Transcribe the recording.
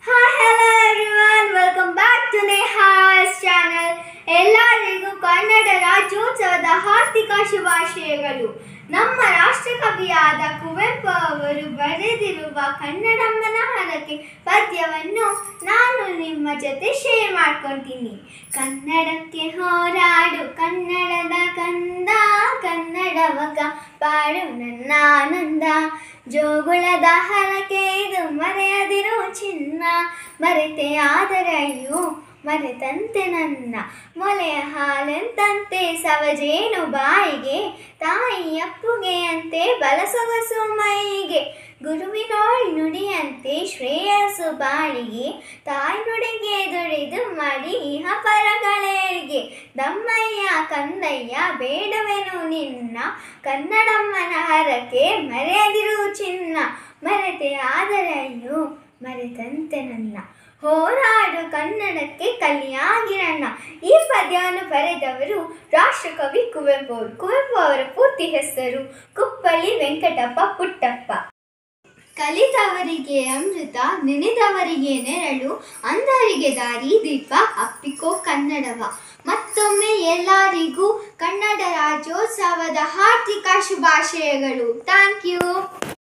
hi hello everyone welcome back to Neha's channel ಎಲ್ಲರಿಗೂ ಕನ್ನಡ ರಾಜ್ಯೋತ್ಸವದ ಹಾರ್ದಿಕ ಶುಭಾಶಯಗಳು ನಮ್ಮ ರಾಷ್ಟ್ರಕವಿಯಾದ ಕುವೆಂಪು ಅವರು ಬರೆದಿರುವ ಕನ್ನಡಮ್ಮನ ಹರಕೆ ಪದ್ಯವನ್ನು ನಾನು ನಿಮ್ಮ ಜೊತೆ ಶೇರ್ ಮಾಡ್ಕೊತೀನಿ ಕನ್ನಡಕ್ಕೆ ಹೋರಾಡು ಕನ್ನಡದ ಕಂದ ಕನ್ನಡವ ಕಾಪಾಡು ನನ್ನ ಆನಂದ ಜೋಗುಳದ ಹರಕೆ ಇದು ಮರೆಯದಿರು ಚಿನ್ನ ಮರೆತೆ ಆದರೆ ಅಯ್ಯೋ ಮರೆತಂತೆ ನನ್ನ ಮೊಲೆಯ ಹಾಲೆಂತಂತೆ ಸವಜೇನು ಬಾಯಿಗೆ ತಾಯಿ ಅಪ್ಪುಗೆಯಂತೆ ಬಲಸೊಗಸು ಮೈಗೆ ಗುರುವಿನೋಳ್ ನುಡಿಯಂತೆ ಶ್ರೇಯಸ್ಸು ಬಾಳಿಗೆ ತಾಯಿ ನುಡಿಗೆ ದುಡಿದು ಮಾಡಿ ಇಹ ಪರಗಳೇರಿಗೆ ದಮ್ಮಯ್ಯ ಕಂದಯ್ಯ ಬೇಡವೆನು ನಿನ್ನ ಕನ್ನಡಮ್ಮನ ಹರಕೆ ಮರೆಯದಿರು ಚಿನ್ನ ಮರೆತೆ ಆದರೆ ಅಯ್ಯೋ ಮರೆತಂತೆ ನನ್ನ ಹೋರಾಡು ಕನ್ನಡಕ್ಕೆ ಕಲಿಯಾಗಿರಣ್ಣ ಈ ಪದ್ಯವನ್ನು ಬರೆದವರು ರಾಷ್ಟ್ರಕವಿ ಕುವೆಂಪು ಅವರು ಕುವೆಂಪು ಅವರ ಪೂರ್ತಿ ಹೆಸರು ಕುಪ್ಪಳ್ಳಿ ವೆಂಕಟಪ್ಪ ಪುಟ್ಟಪ್ಪ ಕಲಿತವರಿಗೆ ಅಮೃತ ನೆನೆದವರಿಗೆ ನೆರಳು ಅಂಧರಿಗೆ ದಾರಿ ದೀಪ ಅಪ್ಪಿಕೋ ಕನ್ನಡವ ಮತ್ತೊಮ್ಮೆ ಎಲ್ಲರಿಗೂ ಕನ್ನಡ ರಾಜ್ಯೋತ್ಸವದ ಹಾರ್ದಿಕ ಶುಭಾಶಯಗಳು ಥ್ಯಾಂಕ್ ಯು